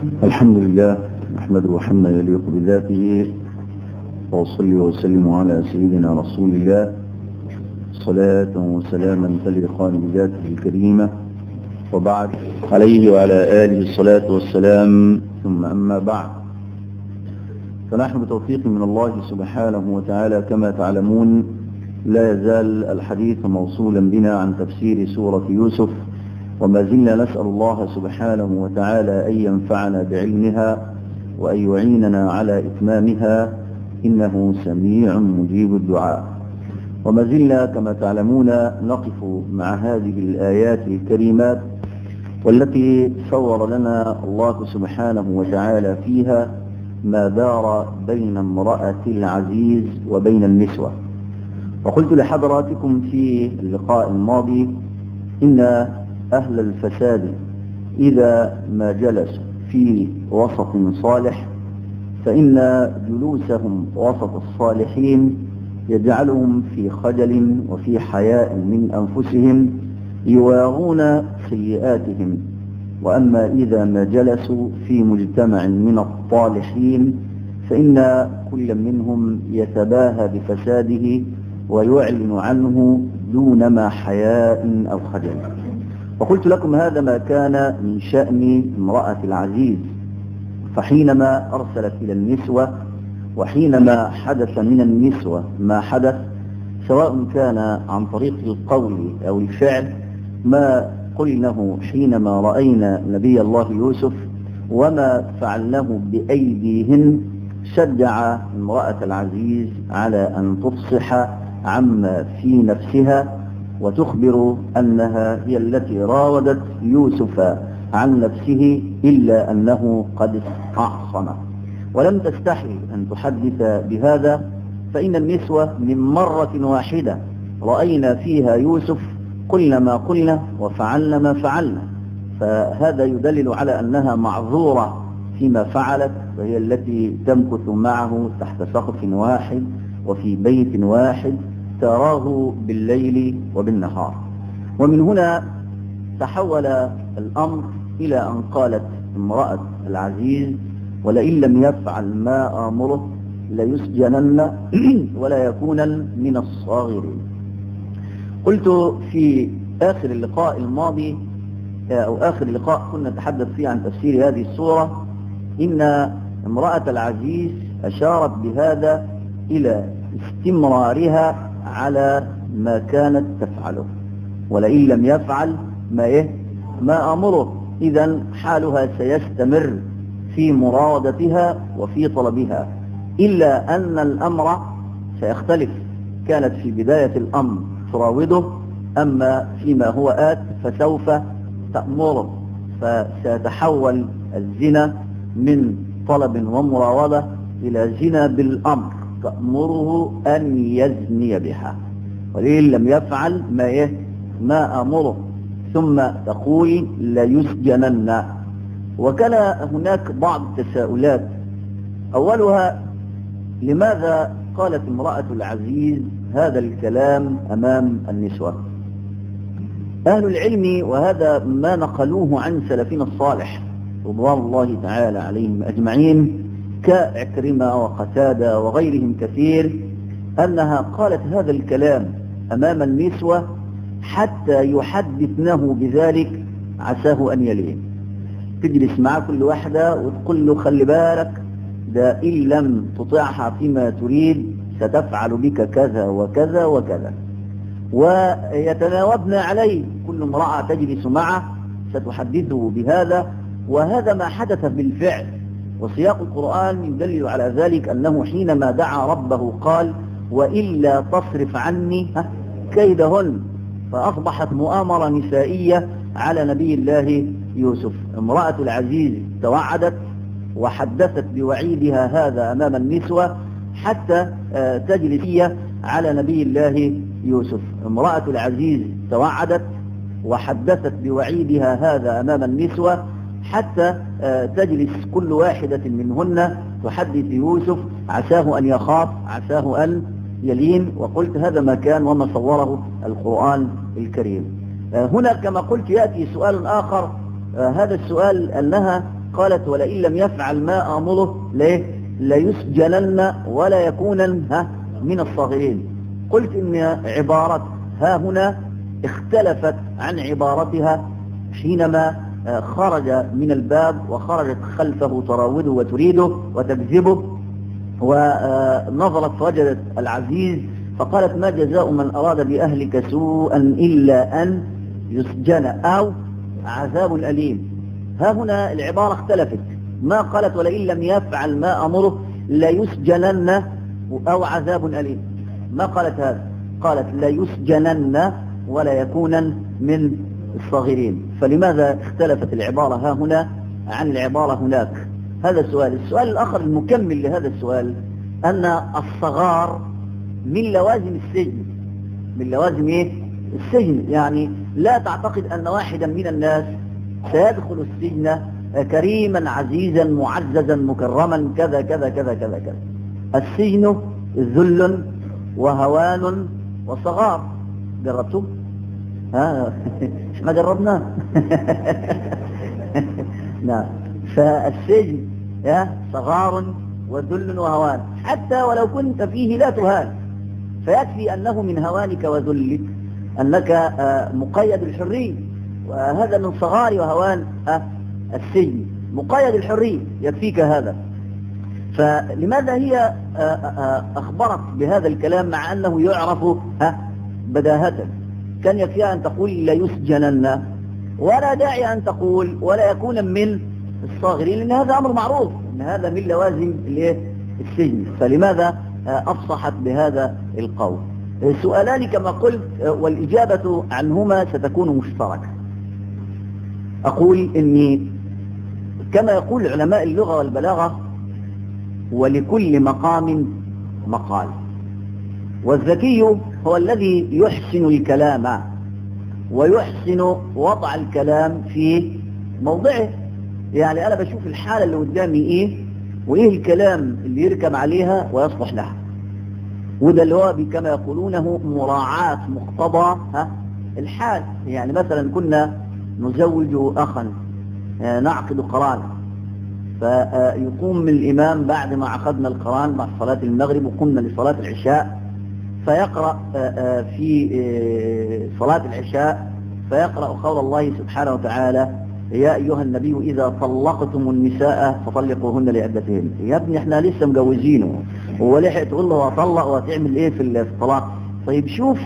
الحمد لله نحمده حمدا يليق بذاته وأصلي وسلم على سيدنا رسول الله صلاة وسلاما تليقان بذاته الكريمة وبعد عليه وعلى آله الصلاة والسلام ثم أما بعد فنحن بتوفيق من الله سبحانه وتعالى كما تعلمون لا يزال الحديث موصولا بنا عن تفسير سورة يوسف وما زلنا نسأل الله سبحانه وتعالى أن ينفعنا بعلمها وأن يعيننا على إتمامها إنه سميع مجيب الدعاء وما زلنا كما تعلمون نقف مع هذه الآيات الكريمات والتي صور لنا الله سبحانه وتعالى فيها ما دار بين امرأة العزيز وبين النسوة وقلت لحضراتكم في اللقاء الماضي إن أهل الفساد إذا ما جلسوا في وسط صالح فإن جلوسهم وسط الصالحين يجعلهم في خجل وفي حياء من أنفسهم يواغون سيئاتهم وأما إذا ما جلسوا في مجتمع من الطالحين فإن كل منهم يتباهى بفساده ويعلن عنه دون ما حياء أو خجل وقلت لكم هذا ما كان من شأن امرأة العزيز فحينما أرسلت إلى النسوة وحينما حدث من النسوة ما حدث سواء كان عن طريق القول أو الفعل ما قلنه حينما رأينا نبي الله يوسف وما فعلناه بأيديهن شجع امرأة العزيز على أن تفصح عما في نفسها وتخبر أنها هي التي راودت يوسف عن نفسه إلا أنه قد استعصم ولم تستحي أن تحدث بهذا فإن النسوة من مرة واحدة رأينا فيها يوسف قلنا ما قلنا وفعلنا ما فعلنا فهذا يدلل على أنها معذورة فيما فعلت وهي التي تمكث معه تحت سقف واحد وفي بيت واحد تراه بالليل وبالنهار ومن هنا تحول الأمر إلى أن قالت امرأة العزيز ولئن لم يفعل ما آمره ليسجنن ولا يكونن من الصاغرين قلت في آخر اللقاء الماضي أو آخر لقاء كنا نتحدث فيه عن تفسير هذه السورة إن امرأة العزيز أشارت بهذا إلى استمرارها على ما كانت تفعله ولئن لم يفعل ما إيه ما أمره إذا حالها سيستمر في مراودتها وفي طلبها إلا أن الأمر سيختلف كانت في بداية الأمر تراوده أما فيما هو آت فسوف تأمره فسيتحول الزنا من طلب ومراودة إلى زنا بالأمر تأمره أن يزني بها ولئن لم يفعل ما يه ما أمره ثم تقول ليسجنن وكان هناك بعض التساؤلات أولها لماذا قالت امرأة العزيز هذا الكلام أمام النسوة أهل العلم وهذا ما نقلوه عن سلفنا الصالح رضوان الله تعالى عليهم أجمعين كعكرمة وقتادة وغيرهم كثير أنها قالت هذا الكلام أمام النسوة حتى يحدثنه بذلك عساه أن يليه تجلس مع كل واحدة وتقول له خلي بالك ده إن لم تطيعها فيما تريد ستفعل بك كذا وكذا وكذا ويتناوبن عليه كل امرأة تجلس معه ستحدثه بهذا وهذا ما حدث بالفعل وسياق القرآن يدلل على ذلك أنه حينما دعا ربه قال وإلا تصرف عني كيدهن فأصبحت مؤامرة نسائية على نبي الله يوسف امرأة العزيز توعدت وحدثت بوعيدها هذا أمام النسوة حتى تجلس هي على نبي الله يوسف امرأة العزيز توعدت وحدثت بوعيدها هذا أمام النسوة حتى تجلس كل واحدة منهن تحدث يوسف عساه أن يخاف عساه أن يلين وقلت هذا ما كان وما صوره القرآن الكريم هنا كما قلت يأتي سؤال آخر هذا السؤال أنها قالت ولئن لم يفعل ما آمره ليه ليسجنن ولا يكونن ها من الصاغرين قلت إن عبارة ها هنا اختلفت عن عبارتها حينما خرج من الباب وخرجت خلفه تراوده وتريده وتكذبه ونظرت فوجدت العزيز فقالت ما جزاء من أراد بأهلك سوءا إلا أن يسجن أو عذاب أليم ها هنا العبارة اختلفت ما قالت ولئن لم يفعل ما أمره ليسجنن أو عذاب أليم ما قالت هذا قالت ليسجنن ولا يكونن من الصاغرين فلماذا اختلفت العبارة ها هنا عن العبارة هناك هذا السؤال السؤال الآخر المكمل لهذا السؤال أن الصغار من لوازم السجن من لوازم إيه؟ السجن يعني لا تعتقد أن واحدا من الناس سيدخل السجن كريما عزيزا معززا مكرما كذا كذا كذا كذا كذا السجن ذل وهوان وصغار جربتم ها مش ما جربناه نعم فالسجن يا صغار وذل وهوان حتى ولو كنت فيه لا تهان فيكفي أنه من هوانك وذلك أنك مقيد الحرية وهذا من صغار وهوان السجن مقيد الحرية يكفيك هذا فلماذا هي أخبرت بهذا الكلام مع أنه يعرف بداهة كان يكفيها أن تقول لا يسجنن ولا داعي أن تقول ولا يكون من الصاغرين لأن هذا أمر معروف أن هذا من لوازم السجن فلماذا أفصحت بهذا القول سؤالان كما قلت والإجابة عنهما ستكون مشتركة أقول إني كما يقول علماء اللغة والبلاغة ولكل مقام مقال والذكي هو الذي يحسن الكلام ويحسن وضع الكلام في موضعه يعني أنا بشوف الحالة اللي قدامي إيه وإيه الكلام اللي يركب عليها ويصلح لها وده اللي هو كما يقولونه مراعاة مقتضى ها الحال يعني مثلا كنا نزوج أخا نعقد قران فيقوم الإمام بعد ما عقدنا القران بعد صلاة المغرب وقمنا لصلاة العشاء فيقرأ في صلاة العشاء فيقرأ قول الله سبحانه وتعالى يا أيها النبي إذا طلقتم النساء فطلقوهن لعدتهن يا ابني احنا لسه مجوزينه هو لحق تقول له هطلق وهتعمل ايه في الطلاق طيب شوف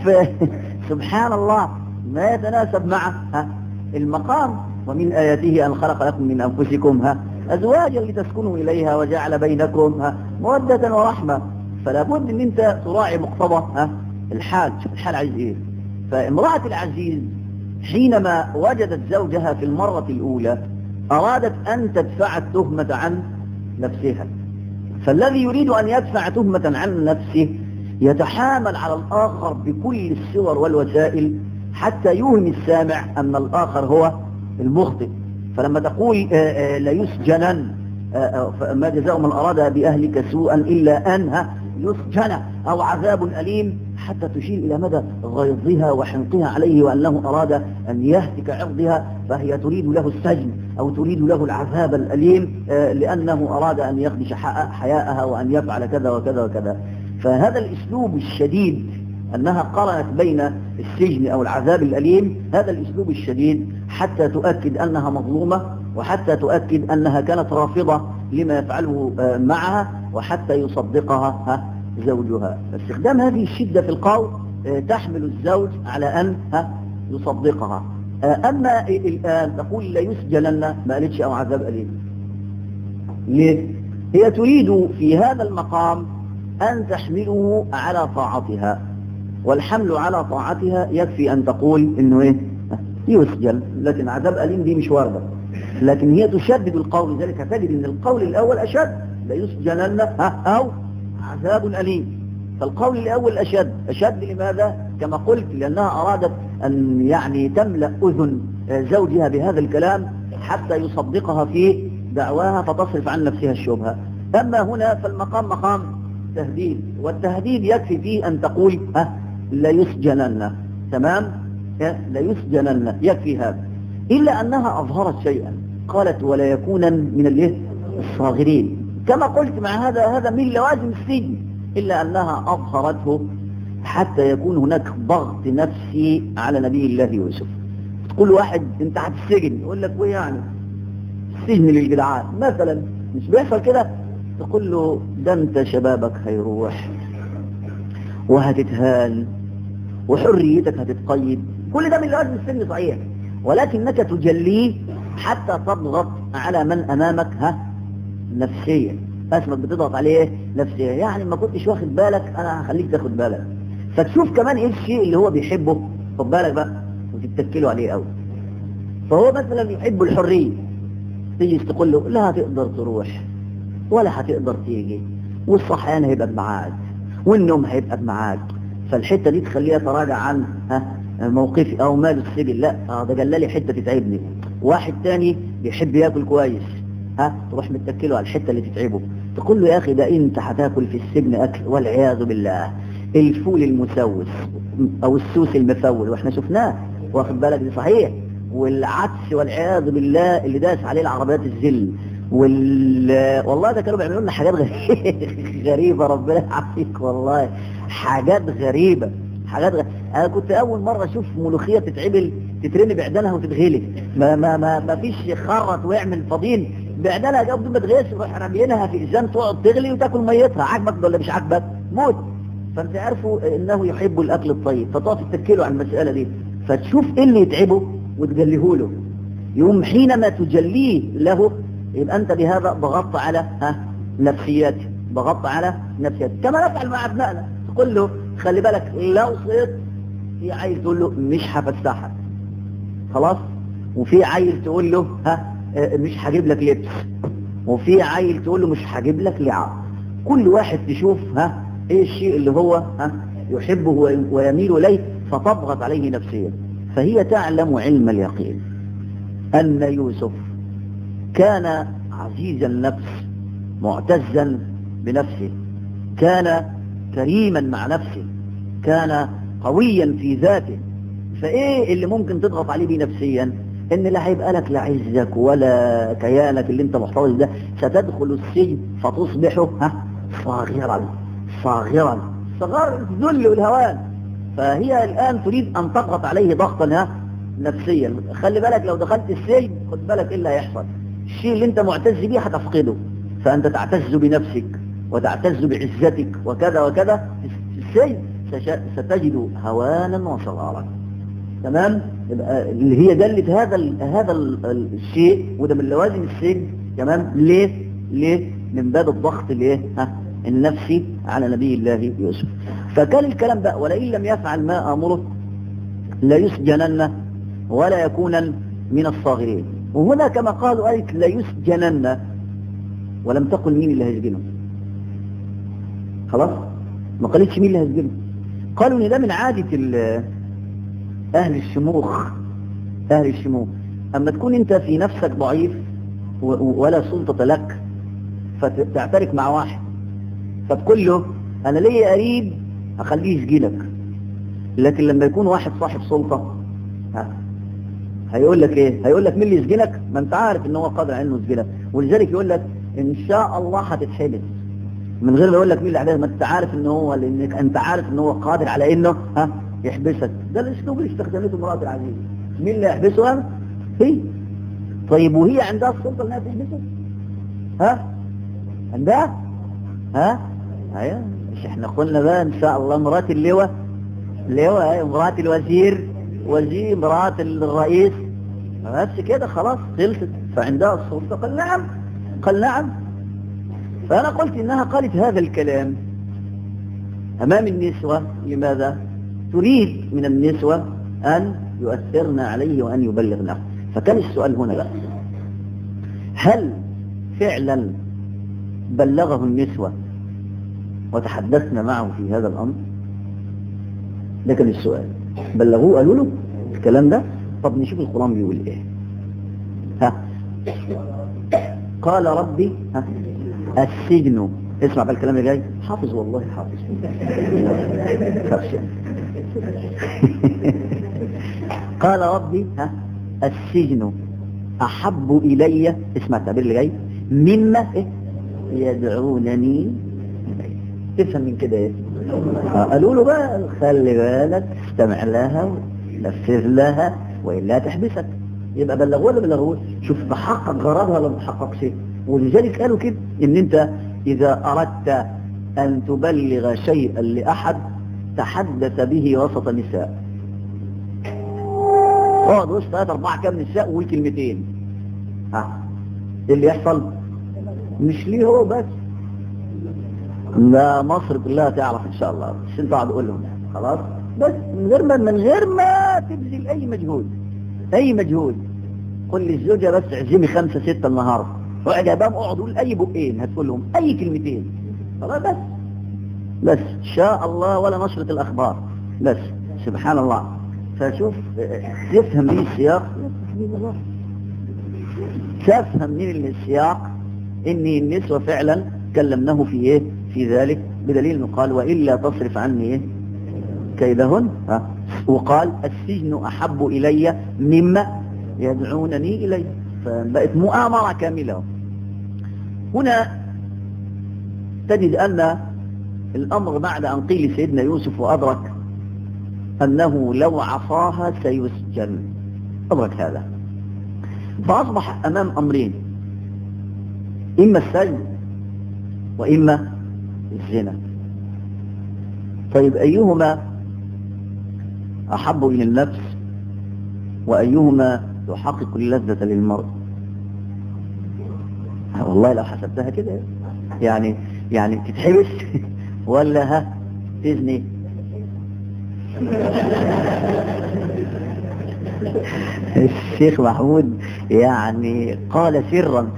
سبحان الله ما يتناسب مع المقام ومن آياته أن خلق لكم من أنفسكم ها أزواجا لتسكنوا إليها وجعل بينكم ها مودة ورحمة فلا بد ان انت تراعي مقتضى ها الحال شوف الحال عايز ايه فامرأة العزيز حينما وجدت زوجها في المرة الأولى أرادت أن تدفع التهمة عن نفسها فالذي يريد أن يدفع تهمة عن نفسه يتحامل على الآخر بكل الصور والوسائل حتى يوهم السامع أن الآخر هو المخطئ فلما تقول لا يسجنن ما جزاء من أراد بأهلك سوءا إلا أنها يسجن أو عذاب أليم حتى تشير إلى مدى غيظها وحنقها عليه وأنه أراد أن يهتك عرضها فهي تريد له السجن أو تريد له العذاب الأليم لأنه أراد أن يخدش حياءها وأن يفعل كذا وكذا وكذا فهذا الأسلوب الشديد أنها قرنت بين السجن أو العذاب الأليم هذا الأسلوب الشديد حتى تؤكد أنها مظلومة وحتى تؤكد أنها كانت رافضة لما يفعله معها وحتى يصدقها زوجها استخدام هذه الشدة في القول تحمل الزوج على أن يصدقها أما الآن تقول لا يسجنن ما قالتش أو عذاب أليم ليه؟ هي تريد في هذا المقام أن تحمله على طاعتها والحمل على طاعتها يكفي أن تقول إنه إيه يسجن لكن عذاب أليم دي مش واردة لكن هي تشدد القول لذلك تجد ان القول الاول اشد لا يسجنن او عذاب اليم فالقول الاول اشد اشد لماذا كما قلت لانها ارادت ان يعني تملا اذن زوجها بهذا الكلام حتى يصدقها في دعواها فتصرف عن نفسها الشبهه اما هنا فالمقام مقام تهديد والتهديد يكفي فيه ان تقول ها لا يسجنن تمام لا يسجنن يكفي هذا إلا أنها أظهرت شيئا قالت ولا يكونا من الايه الصاغرين كما قلت مع هذا هذا من لوازم السجن إلا أنها أظهرته حتى يكون هناك ضغط نفسي على نبي الله يوسف كل واحد انت هتسجن يقول لك وايه يعني السجن للجدعان مثلا مش بيحصل كده تقول له ده انت شبابك هيروح وهتتهان وحريتك هتتقيد كل ده من لوازم السجن صحيح ولكنك تجليه حتى تضغط على من امامك ها نفسيا اسمك بتضغط عليه نفسيا يعني ما كنتش واخد بالك انا هخليك تاخد بالك فتشوف كمان ايه الشيء اللي هو بيحبه خد بالك بقى وتتكلوا عليه قوي فهو مثلا يحب الحريه تيجي تقول له لا هتقدر تروح ولا هتقدر تيجي والصحيان هيبقى بمعاد والنوم هيبقى بمعاد فالحته دي تخليه يتراجع عن ها موقفي او مال السجن لا اه ده جلالي حته تتعبني واحد تاني بيحب ياكل كويس ها تروح متكله على الحته اللي تتعبه تقول له يا اخي ده انت هتاكل في السجن اكل والعياذ بالله الفول المسوس او السوس المفول واحنا شفناه واخد بالك دي صحيح والعدس والعياذ بالله اللي داس عليه العربيات الزل وال والله ده كانوا بيعملوا لنا حاجات غريبه ربنا يعافيك والله حاجات غريبه حاجات غ... انا كنت اول مره اشوف ملوخيه تتعمل تترمي بعدنها وتتغلي ما ما ما, ما فيش خرط ويعمل فضين بعدنها جاب ما تغيرش يروح راميينها في ازان تقعد تغلي وتاكل ميتها عاجبك ولا مش عاجبك موت فانت عارفه انه يحب الاكل الطيب فتقعد تتكله على المساله دي فتشوف ايه اللي يتعبه وتجليه له يوم حينما تجليه له يبقى انت بهذا ضغطت على ها نفسياته ضغطت على نفسياته كما نفعل مع ابنائنا تقول له خلي بالك لو صيت في عيل تقول له مش هفسحك خلاص وفي عيل تقول له ها مش هجيب لك لبس وفي عيل تقول له مش هجيب لك لعاب كل واحد تشوف ها ايه الشيء اللي هو ها يحبه ويميل اليه فتضغط عليه نفسيا فهي تعلم علم اليقين ان يوسف كان عزيز النفس معتزا بنفسه كان كريما مع نفسه كان قويا في ذاته فايه اللي ممكن تضغط عليه بيه نفسيا ان لا هيبقى لك لا عزك ولا كيانك اللي انت محتفظ ده ستدخل السجن فتصبح ها صاغرا صاغرا صغار الذل والهوان فهي الان تريد ان تضغط عليه ضغطا ها نفسيا خلي بالك لو دخلت السجن خد بالك ايه اللي هيحصل الشيء اللي انت معتز بيه هتفقده فانت تعتز بنفسك وتعتز بعزتك وكذا وكذا في السجن ستجد هوانا وصغارا تمام يبقى اللي هي دلت هذا ال هذا ال الشيء وده من لوازم السجن تمام ليه ليه من باب الضغط الايه ها النفسي على نبي الله يوسف فكان الكلام بقى ولئن لم يفعل ما امره لا يسجنن ولا يكونن من الصاغرين وهنا كما قالوا قالت لا يسجنن ولم تقل مين اللي هيسجنه خلاص ما قالتش مين اللي هيسجنه قالوا ان ده من عادة اهل الشموخ اهل الشموخ اما تكون انت في نفسك ضعيف ولا سلطة لك فتعترك مع واحد فتقول له انا ليا قريب هخليه يسجنك لكن لما يكون واحد صاحب سلطة ها هيقول لك ايه هيقول لك مين اللي يسجنك ما انت عارف ان هو قادر على انه يسجنك ولذلك يقول لك ان شاء الله هتتحبس من غير ما يقول لك مين اللي ما انت عارف ان هو لانك انت عارف ان هو قادر على انه ها يحبسك ده الاسلوب اللي استخدمته امراه العزيز مين اللي يحبسها هي طيب وهي عندها السلطه انها تحبسه ها عندها ها ايوه مش احنا قلنا بقى ان شاء الله مرات اللواء اللواء مرات الوزير وزير مرات الرئيس بس كده خلاص خلصت فعندها السلطه قال نعم قال نعم فأنا قلت إنها قالت هذا الكلام أمام النسوة لماذا؟ تريد من النسوة أن يؤثرن عليه وأن يبلغنه فكان السؤال هنا بقى هل فعلا بلغه النسوة وتحدثنا معه في هذا الأمر ده كان السؤال بلغوه قالوا له الكلام ده طب نشوف القرآن بيقول ايه ها قال ربي ها السجن اسمع بقى الكلام اللي جاي حافظ والله حافظ قال ربي ها السجن أحب إلي اسمع التعبير اللي جاي مما إيه؟ يدعونني إليه تفهم من كده إيه آه، قالوا له بقى خلي بالك استمع لها ونفذ لها وإلا تحبسك يبقى بلغوه ولا بلغوه شوف تحقق غرضها ولا ما تحققش ولذلك قالوا كده ان انت اذا اردت ان تبلغ شيئا لاحد تحدث به وسط نساء اقعد وسط ثلاث اربعه كام نساء وقول كلمتين ها ايه اللي يحصل مش ليه هو بس لا مصر كلها تعرف ان شاء الله بس انت قاعد لهم خلاص بس من غير ما من غير ما تبذل اي مجهود اي مجهود قل للزوجة بس اعزمي خمسة ستة النهاردة اقعد يا بام اقعد قول اي بقين هتقول لهم اي كلمتين خلاص بس بس شاء الله ولا نشرة الاخبار بس سبحان الله فشوف تفهم ليه السياق تفهم من السياق ان النسوة فعلا كلمناه في ايه في ذلك بدليل انه قال والا تصرف عني ايه كيدهن ها وقال السجن احب الي مما يدعونني اليه فبقت مؤامرة كاملة هنا تجد ان الامر بعد ان قيل سيدنا يوسف وادرك انه لو عصاها سيسجن ادرك هذا فاصبح امام امرين اما السجن واما الزنا طيب ايهما احب الى النفس وايهما يحقق اللذة للمرء والله لو حسبتها كده يعني يعني تتحبس ولا ها تزني الشيخ محمود يعني قال سرا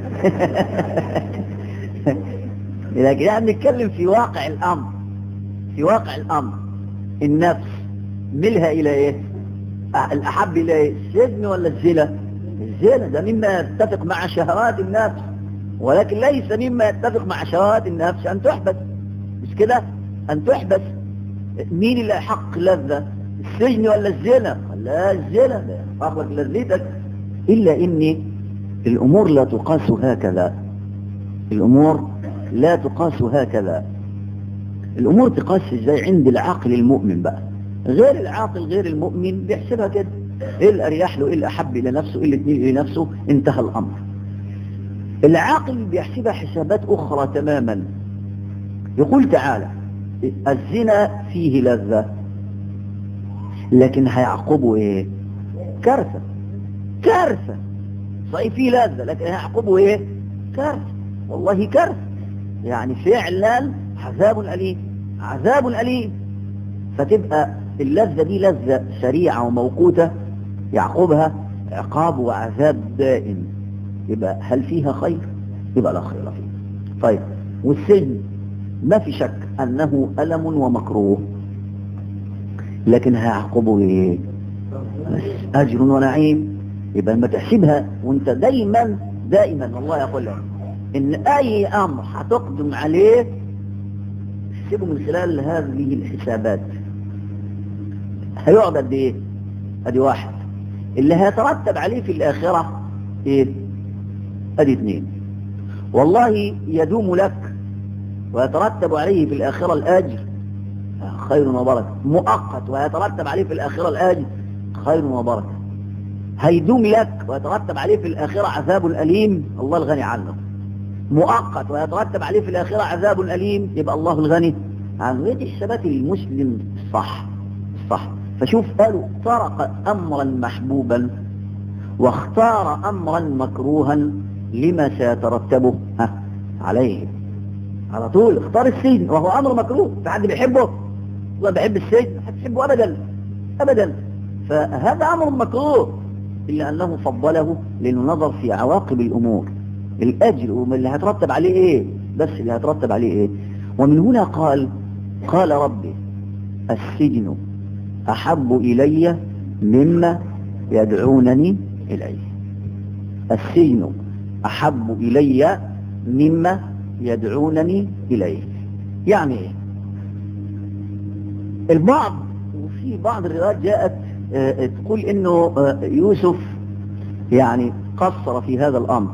لكن يعني نتكلم في واقع الامر في واقع الامر النفس ملها الى ايه الاحب الى ايه السجن ولا الزنا الزنا ده مما يتفق مع شهوات النفس ولكن ليس مما يتفق مع شهوات النفس ان تحبس مش كده ان تحبس مين اللي حق لذة السجن ولا الزنا لا الزنا اخلق لذتك الا ان الامور لا تقاس هكذا الامور لا تقاس هكذا الامور تقاس ازاي عند العاقل المؤمن بقى غير العاقل غير المؤمن بيحسبها كده ايه الاريح له ايه الاحب الى نفسه ايه اللي تميل الى نفسه انتهى الامر العاقل بيحسبها حسابات اخرى تماما يقول تعالى الزنا فيه لذة لكن هيعقبه ايه كارثة كارثة صحيح فيه لذة لكن هيعقبه ايه كارثة والله كارثة يعني فعلا عذاب أليم عذاب أليم فتبقى اللذة دي لذة سريعة وموقوتة يعقبها عقاب وعذاب دائم يبقى هل فيها خير يبقى لا خير فيه طيب والسجن ما في شك أنه ألم ومكروه لكن هيعقبه ايه بس أجر ونعيم يبقى لما تحسبها وانت دايما دائما والله يقول لك ان اي امر هتقدم عليه تحسبه من خلال هذه الحسابات هيقعد قد ايه ادي واحد اللي هيترتب عليه في الاخرة ايه ادي اثنين والله يدوم لك ويترتب عليه في الاخرة الاجر خير وبركة مؤقت ويترتب عليه في الاخرة الاجر خير وبركة هيدوم لك ويترتب عليه في الاخرة عذاب اليم الله الغني عنه مؤقت ويترتب عليه في الاخرة عذاب اليم يبقى الله الغني عن غير حسابات المسلم الصح الصح فشوف قالوا طرق امرا محبوبا واختار امرا مكروها لما سيترتبه ها عليه على طول اختار السجن وهو امر مكروه في حد بيحبه الله بيحب السجن حد بيحبه ابدا ابدا فهذا امر مكروه الا انه فضله للنظر في عواقب الامور الاجر واللي هيترتب عليه ايه بس اللي هيترتب عليه ايه ومن هنا قال قال ربي السجن احب الي مما يدعونني اليه السجن احب الي مما يدعونني اليه يعني ايه البعض وفي بعض الروايات جاءت اه تقول انه اه يوسف يعني قصر في هذا الأمر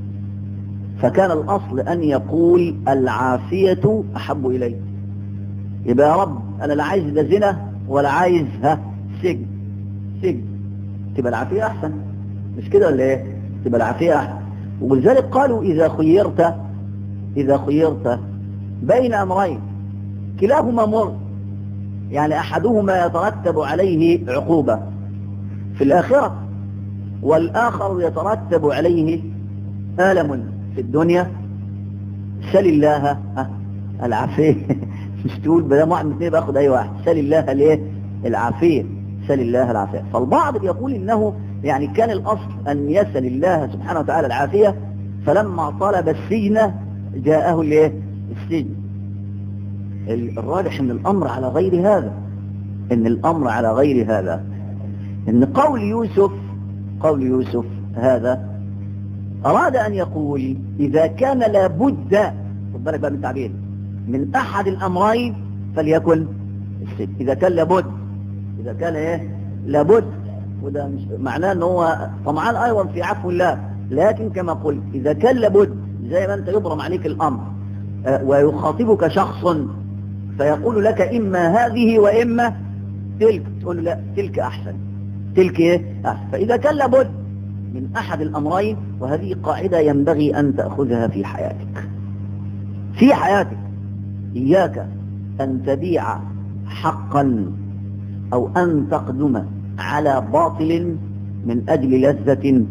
فكان الأصل أن يقول العافية أحب إلي يبقى يا رب أنا لا عايز ده زنا ولا عايز ها سجن سجن تبقى العافية أحسن مش كده ولا إيه تبقى العافية أحسن ولذلك قالوا إذا خيرت إذا خيرت بين أمرين كلاهما مر يعني أحدهما يترتب عليه عقوبة في الآخرة والآخر يترتب عليه ألم في الدنيا سل الله العافية مش تقول بدل واحد من اثنين باخد أي واحد سل الله ليه العافية سل الله العافية فالبعض بيقول إنه يعني كان الأصل أن يسل الله سبحانه وتعالى العافية فلما طلب السجن جاءه الايه السجن الراجح ان الامر على غير هذا ان الامر على غير هذا ان قول يوسف قول يوسف هذا اراد ان يقول اذا كان لابد خد بالك بقى من التعبير من احد الامرين فليكن السجن اذا كان لابد اذا كان ايه لابد وده مش معناه ان هو طمعان ايضا في عفو الله لكن كما قلت اذا كان لابد زي ما انت يبرم عليك الامر أه ويخاطبك شخص فيقول لك اما هذه واما تلك تقول له لا تلك احسن تلك ايه أحسن. فاذا كان لابد من احد الامرين وهذه قاعدة ينبغي ان تأخذها في حياتك في حياتك اياك ان تبيع حقا او ان تقدم على باطل من اجل لذة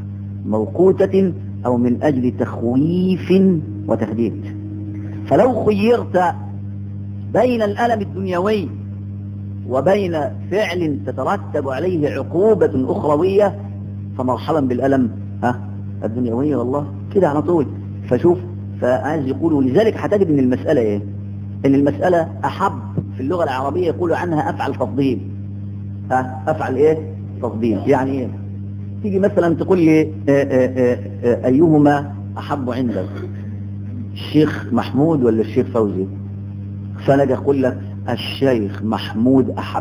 موقوتة او من اجل تخويف وتهديد فلو خيرت بين الالم الدنيوي وبين فعل تترتب عليه عقوبة اخروية فمرحبا بالالم ها الدنيوي والله كده على طول فشوف فعايز يقولوا لذلك هتجد ان المسألة ايه ان المسألة احب في اللغة العربية يقولوا عنها افعل تفضيل ها افعل ايه تفضيل يعني ايه تيجي مثلا تقول لي آآ آآ آآ ايهما احب عندك الشيخ محمود ولا الشيخ فوزي فانا اجي اقول لك الشيخ محمود احب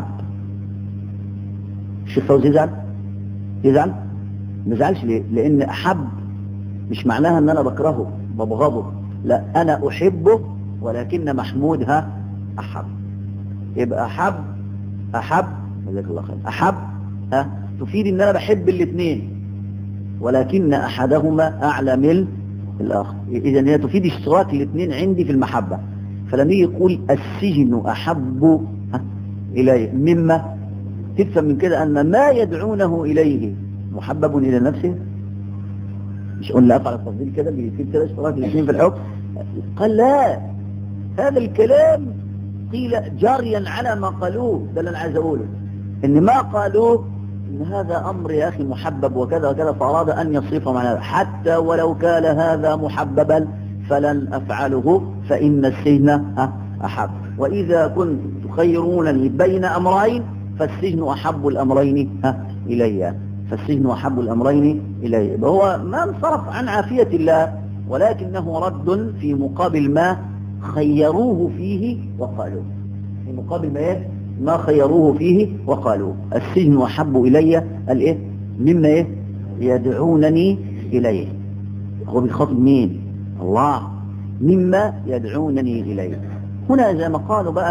الشيخ فوزي يزعل يزعل ما يزعلش ليه لان احب مش معناها ان انا بكرهه ببغضه لا انا احبه ولكن محمود ها احب يبقى احب احب جزاك الله خير احب ها تفيد ان انا بحب الاثنين ولكن احدهما اعلى من الاخر اذا هي تفيد اشتراك الاثنين عندي في المحبة فلما يجي يقول السجن احب الي مما تفهم من كده ان ما يدعونه اليه محبب الى نفسه مش قلنا افعل التفضيل كده بيفيد كده اشتراك الاثنين في الحكم قال لا هذا الكلام قيل جاريا على ما قالوه ده اللي انا عايز اقوله ان ما قالوه ان هذا امر يا اخي محبب وكذا وكذا فاراد ان يصرفه عن هذا حتى ولو كان هذا محببا فلن افعله فان السجن احب واذا كنت تخيرونني بين امرين فالسجن احب الامرين الي فالسجن احب الامرين الي هو ما انصرف عن عافية الله ولكنه رد في مقابل ما خيروه فيه وقالوه في مقابل ما ايه ما خيروه فيه وقالوا السجن أحب إلي الايه مما ايه يدعونني إليه هو بيخاطب مين الله مما يدعونني إليه هنا زي ما قالوا بقى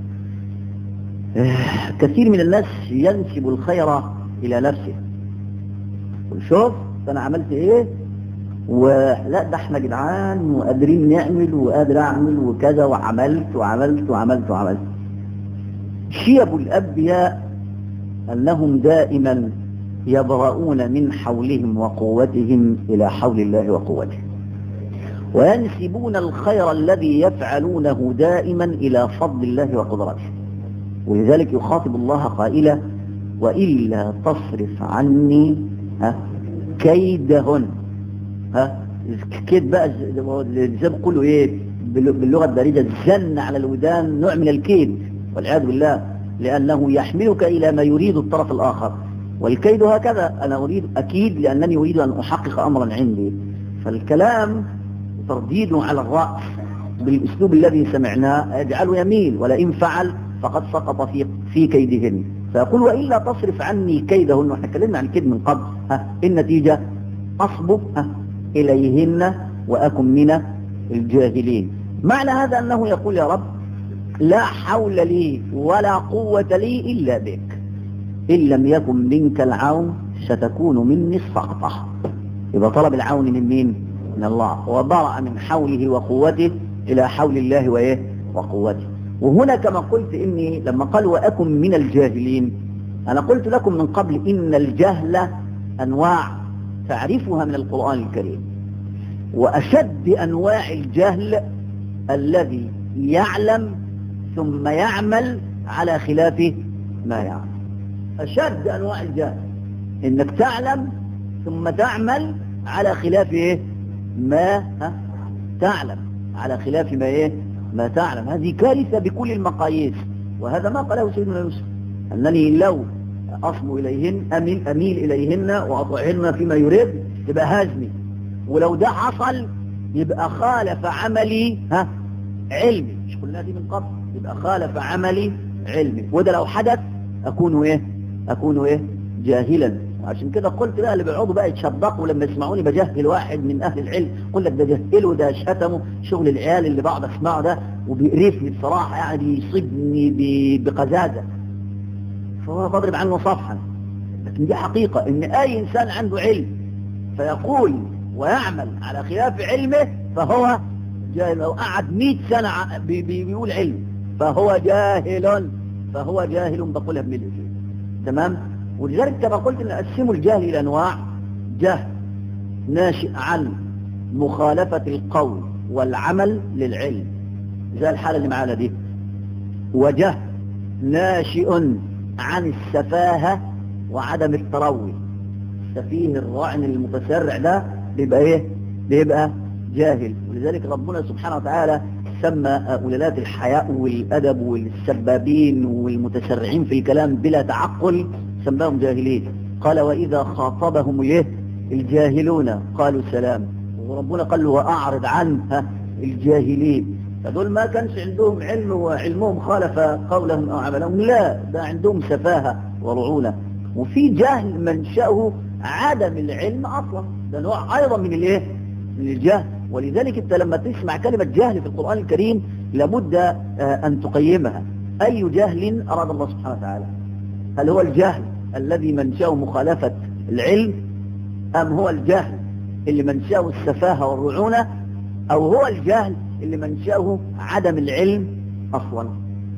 كثير من الناس ينسب الخير إلى نفسه وشوف أنا عملت إيه ولا ده احنا جدعان وقادرين نعمل وقادر أعمل وكذا وعملت وعملت وعملت وعملت شيب الأنبياء أنهم دائما يبرؤون من حولهم وقوتهم إلى حول الله وقوته وينسبون الخير الذي يفعلونه دائما إلى فضل الله وقدرته ولذلك يخاطب الله قائلا وإلا تصرف عني ها كيدهن ها كيد بقى زي ما بيقولوا ايه باللغة الدارجة الزن على الودان نوع من الكيد والعياذ بالله لأنه يحملك إلى ما يريد الطرف الآخر والكيد هكذا أنا أريد أكيد لأنني أريد أن أحقق أمرا عندي فالكلام ترديد على الرأس بالأسلوب الذي سمعناه يجعله يميل ولئن فعل فقد سقط في في كيدهن فيقول وإلا تصرف عني كيدهن واحنا اتكلمنا عن الكيد من قبل ها النتيجة أصب إليهن وأكن من الجاهلين معنى هذا أنه يقول يا رب لا حول لي ولا قوة لي إلا بك إن لم يكن منك العون ستكون مني السقطة يبقى طلب العون من مين؟ من الله وبرأ من حوله وقوته إلى حول الله وإيه؟ وقوته وهنا كما قلت إني لما قال وأكن من الجاهلين أنا قلت لكم من قبل إن الجهل أنواع تعرفها من القرآن الكريم وأشد أنواع الجهل الذي يعلم ثم يعمل على خلاف ما يعلم أشد أنواع الجهل إنك تعلم ثم تعمل على خلاف إيه؟ ما ها؟ تعلم على خلاف ما إيه؟ ما تعلم هذه كارثة بكل المقاييس وهذا ما قاله سيدنا يوسف أنني لو أصم إليهن أميل, أميل إليهن وأطعهن فيما يريد يبقى هازمي ولو ده حصل يبقى خالف عملي ها علمي مش قلنا دي من قبل يبقى خالف عملي علمي وده لو حدث أكون إيه أكون إيه جاهلا عشان كده قلت بقى اللي بيقعدوا بقى يتشبقوا لما يسمعوني بجهل واحد من أهل العلم يقول لك ده جهله ده شتمه شغل العيال اللي بقعد أسمعه ده وبيقرفني بصراحة يعني بيصيبني بقزازة فهو بضرب عنه صفحا لكن دي حقيقة ان اي انسان عنده علم فيقول ويعمل على خلاف علمه فهو جاهل لو قعد 100 سنة بي بي بيقول علم فهو جاهل فهو جاهل بقولها بملء تمام ولذلك كما قلت نقسم الجهل الى انواع جهل ناشئ عن مخالفة القول والعمل للعلم زي الحالة اللي معانا دي وجهل ناشئ عن السفاهة وعدم التروي السفيه الراعن المتسرع ده بيبقى ايه بيبقى جاهل ولذلك ربنا سبحانه وتعالى سمى ولالات الحياء والأدب والسبابين والمتسرعين في الكلام بلا تعقل سماهم جاهلين قال وإذا خاطبهم ايه الجاهلون قالوا سلام وربنا قال له وأعرض عنها الجاهلين فدول ما كانش عندهم علم وعلمهم خالف قولهم أو عملهم لا ده عندهم سفاهة ورعونة وفي جهل منشأه عدم العلم أصلا ده نوع أيضا من الايه من الجهل ولذلك انت لما تسمع كلمة جهل في القرآن الكريم لابد أن تقيمها أي جهل أراد الله سبحانه وتعالى هل هو الجهل الذي منشأه مخالفة العلم أم هو الجهل اللي منشأه السفاهة والرعونة أو هو الجهل اللي منشأه عدم العلم أصلا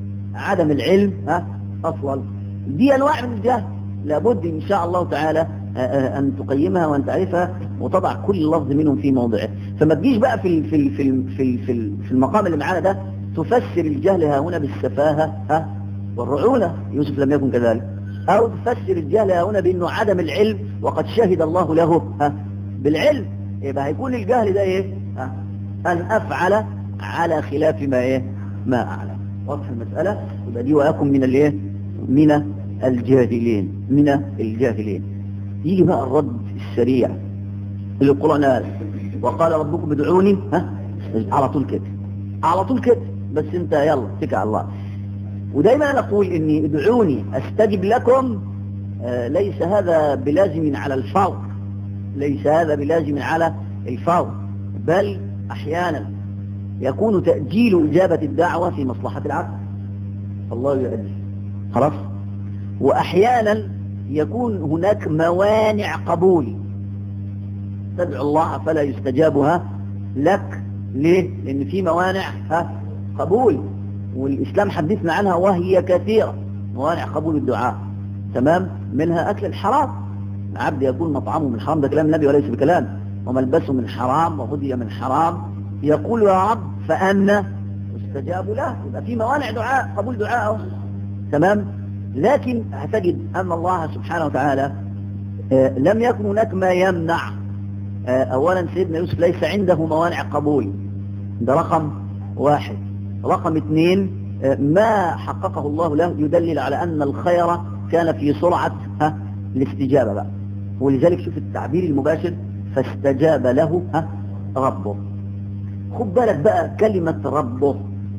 عدم العلم ها أصلا دي أنواع من الجهل لابد إن شاء الله تعالى أن تقيمها وأن تعرفها وتضع كل لفظ منهم في موضعه فما تجيش بقى في في في في في, في المقام اللي معانا ده تفسر الجهل ها هنا بالسفاهة ها والرعونة يوسف لم يكن كذلك أو تفسر الجهل ها هنا بأنه عدم العلم وقد شهد الله له ها بالعلم يبقى هيكون الجهل ده إيه ها أن أفعل على خلاف ما إيه ما أعلم واضح المسألة يبقى دي وأكن من الإيه من الجاهلين من الجاهلين يجي بقى الرد السريع اللي القرآن قال وقال ربكم ادعوني ها على طول كده على طول كده بس انت يلا اتكل على الله ودايما انا اقول اني ادعوني استجب لكم آه ليس هذا بلازم على الفور ليس هذا بلازم على الفور بل احيانا يكون تأجيل إجابة الدعوة في مصلحة العبد الله يؤجل خلاص وأحيانا يكون هناك موانع قبول تدعو الله فلا يستجابها لك ليه؟ لأن في موانع ها قبول والإسلام حدثنا عنها وهي كثيرة موانع قبول الدعاء تمام منها أكل الحرام العبد يكون مطعمه من حرام ده كلام النبي وليس بكلام وملبسه من حرام وهدي من حرام يقول يا رب فأنا استجاب له يبقى في موانع دعاء قبول دعاءه تمام لكن هتجد أن الله سبحانه وتعالى آه لم يكن هناك ما يمنع آه أولا سيدنا يوسف ليس عنده موانع قبول ده رقم واحد رقم اثنين آه ما حققه الله له يدلل على أن الخير كان في سرعة ها الاستجابة بقى ولذلك شوف التعبير المباشر فاستجاب له ها ربه خد بالك بقى كلمة ربه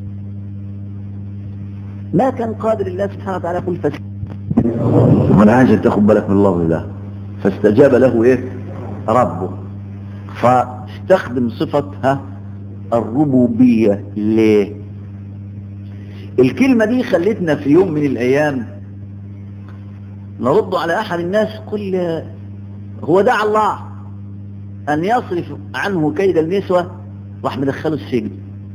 ما كان قادر الله سبحانه وتعالى يقول فاستجاب انا عايزك تاخد بالك من الله ده فاستجاب له ايه ربه فاستخدم صفتها الربوبية ليه الكلمة دي خلتنا في يوم من الأيام نرد على أحد الناس قل هو دعا الله أن يصرف عنه كيد النسوة راح مدخله السجن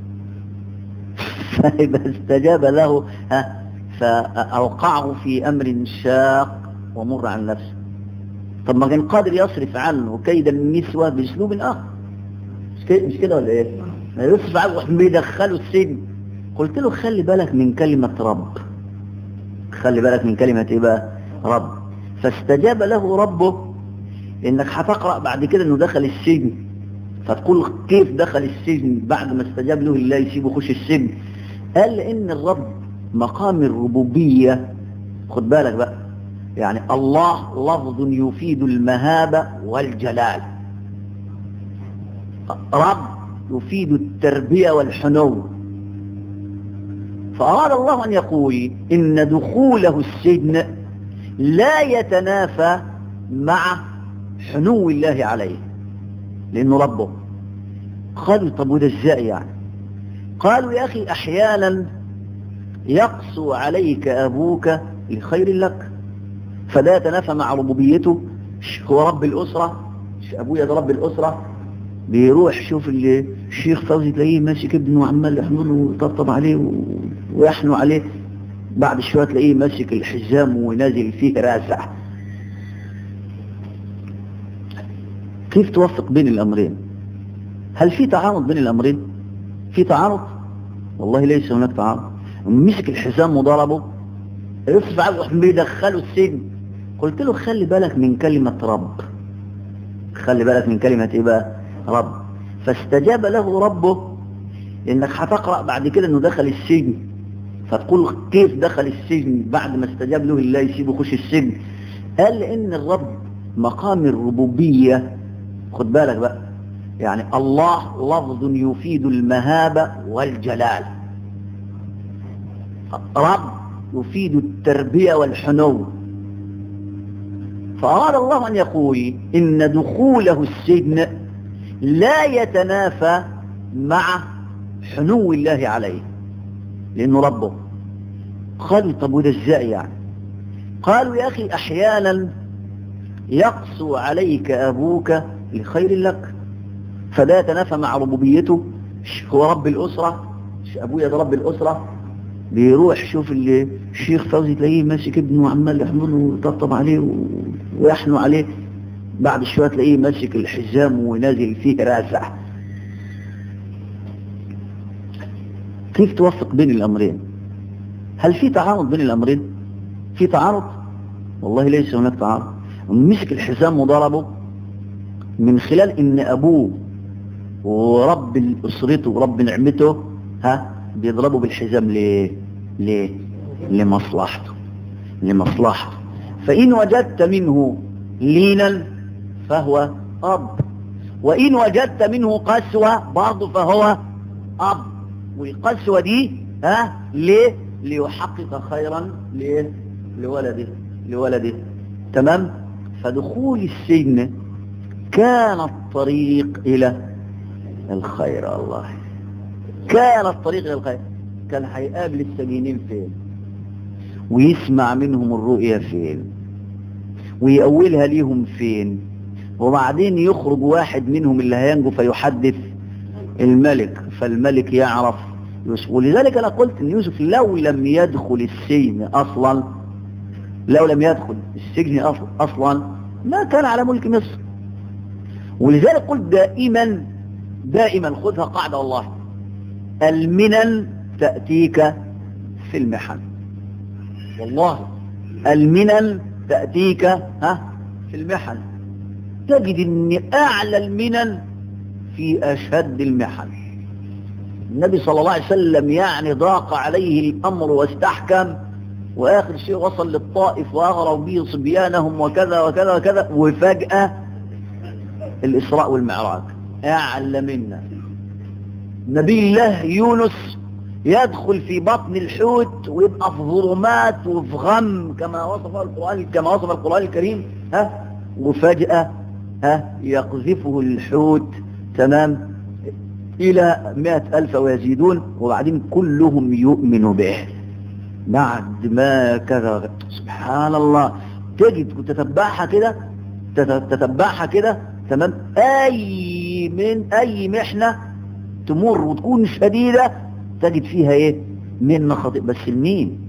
فإذا استجاب له ها فأوقعه في أمر شاق ومر عن نفسه طب ما كان قادر يصرف عنه كيد النسوة بأسلوب آخر مش كده ولا إيه؟ يصرف عنه بيدخله السجن قلت له خلي بالك من كلمة رب خلي بالك من كلمة إيه بقى؟ رب فاستجاب له ربه إنك هتقرأ بعد كده إنه دخل السجن فتقول كيف دخل السجن بعد ما استجاب له الله يسيبه يخش السجن قال إن الرب مقام الربوبية خد بالك بقى يعني الله لفظ يفيد المهابة والجلال رب يفيد التربية والحنو فأراد الله أن يقول إن دخوله السجن لا يتنافى مع حنو الله عليه لأنه ربه قالوا طب وده ازاي يعني قالوا يا أخي أحيانا يقسو عليك أبوك لخير لك فلا يتنافى مع ربوبيته هو رب الأسرة أبويا ده رب الأسرة بيروح شوف اللي الشيخ فوزي تلاقيه ماسك ابنه وعمال يحضنه ويطبطب عليه ويحنو عليه بعد شوية تلاقيه ماسك الحزام ونازل فيه راسع كيف توفق بين الأمرين هل في تعارض بين الأمرين في تعارض والله ليس هناك تعارض مسك الحزام وضربه يصبح بيدخله السجن قلت له خلي بالك من كلمة رب خلي بالك من كلمة ايه بقى رب فاستجاب له ربه انك هتقرأ بعد كده انه دخل السجن فتقول كيف دخل السجن بعد ما استجاب له الله يسيبه يخش السجن قال ان الرب مقام الربوبية خد بالك بقى يعني الله لفظ يفيد المهابة والجلال رب يفيد التربية والحنو فأراد الله أن يقول إن دخوله السجن لا يتنافى مع حنو الله عليه لأنه ربه قالوا طب وده ازاي يعني قالوا يا أخي أحيانا يقسو عليك أبوك لخير لك فلا يتنافى مع ربوبيته هو رب الأسرة أبويا ده رب الأسرة بيروح شوف اللي الشيخ فوزي تلاقيه ماسك ابنه وعمال يحضنه ويطبطب عليه ويحنو عليه بعد شوية تلاقيه ماسك الحزام ونازل فيه راسع كيف توفق بين الأمرين هل في تعارض بين الأمرين في تعارض والله ليس هناك تعارض مسك الحزام وضربه من خلال ان ابوه ورب اسرته ورب نعمته ها بيضربه بالحزام ليه ليه لمصلحته لمصلحته فإن وجدت منه لينا فهو أب وإن وجدت منه قسوة برضه فهو أب والقسوة دي ها ليه ليحقق خيرا ليه لولده لولده تمام فدخول السجن كان الطريق إلى الخير الله كان الطريق إلى الخير كان هيقابل السجينين فين ويسمع منهم الرؤية فين ويأولها ليهم فين وبعدين يخرج واحد منهم اللي هينجو فيحدث الملك فالملك يعرف يوسف ولذلك أنا قلت أن يوسف لو لم يدخل السجن أصلا لو لم يدخل السجن أصلا ما كان على ملك مصر ولذلك قلت دائما دائما خذها قاعدة والله المنن تأتيك في المحن والله المنن تأتيك ها في المحن تجد ان اعلى المنن في اشد المحن النبي صلى الله عليه وسلم يعني ضاق عليه الامر واستحكم واخر شيء وصل للطائف واغروا به صبيانهم وكذا وكذا وكذا وفجأة الاسراء والمعراج اعلى منا نبي الله يونس يدخل في بطن الحوت ويبقى في ظلمات وفي غم كما وصف القرآن كما وصف القرآن الكريم ها وفجأة ها يقذفه الحوت تمام إلى مئة ألف ويزيدون وبعدين كلهم يؤمن به بعد ما كذا سبحان الله تجد تتبعها كده تتبعها كده تمام أي من أي محنة تمر وتكون شديدة تجد فيها إيه من خطيئة بس المين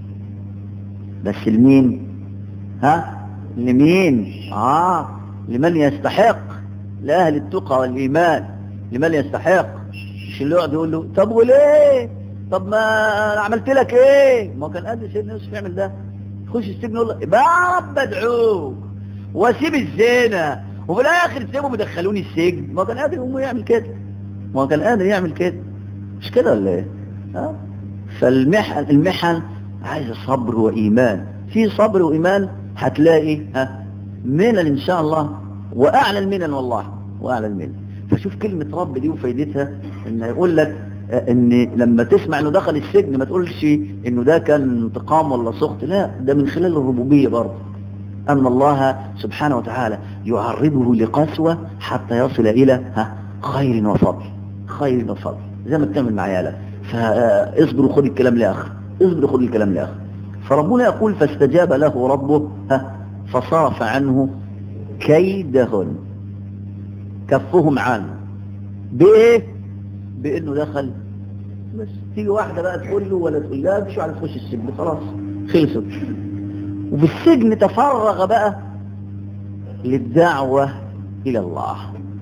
بس المين ها لمين آه لمن يستحق لأهل التقى والإيمان لمن يستحق مش اللي يقعد يقول له طب وليه طب ما انا عملت لك ايه ما كان قادر سيدنا يوسف يعمل ده يخش السجن يقول له يا رب ادعوك واسيب الزنا وفي الاخر تسيبهم يدخلوني السجن ما كان قادر يقوم يعمل كده ما كان قادر يعمل كده مش كده ولا ايه ها فالمحن المحن عايزه صبر وايمان في صبر وايمان هتلاقي ها منن ان شاء الله واعلى المنن والله واعلى المنن فشوف كلمة رب دي وفايدتها ان يقول لك ان لما تسمع انه دخل السجن ما تقولش انه ده كان انتقام ولا سخط لا ده من خلال الربوبية برضه ان الله سبحانه وتعالى يعرضه لقسوة حتى يصل الى ها خير وفضل خير وفضل زي ما بتعمل مع عيالك فاصبر وخد الكلام لاخر اصبر وخد الكلام لاخر فربنا يقول فاستجاب له ربه ها فصرف عنه كيدهن كفهم عنه بايه بانه دخل بس تيجي واحدة بقى تقول له ولا تقول لها مش على تخش السجن خلاص خلصت وفي السجن تفرغ بقى للدعوة الى الله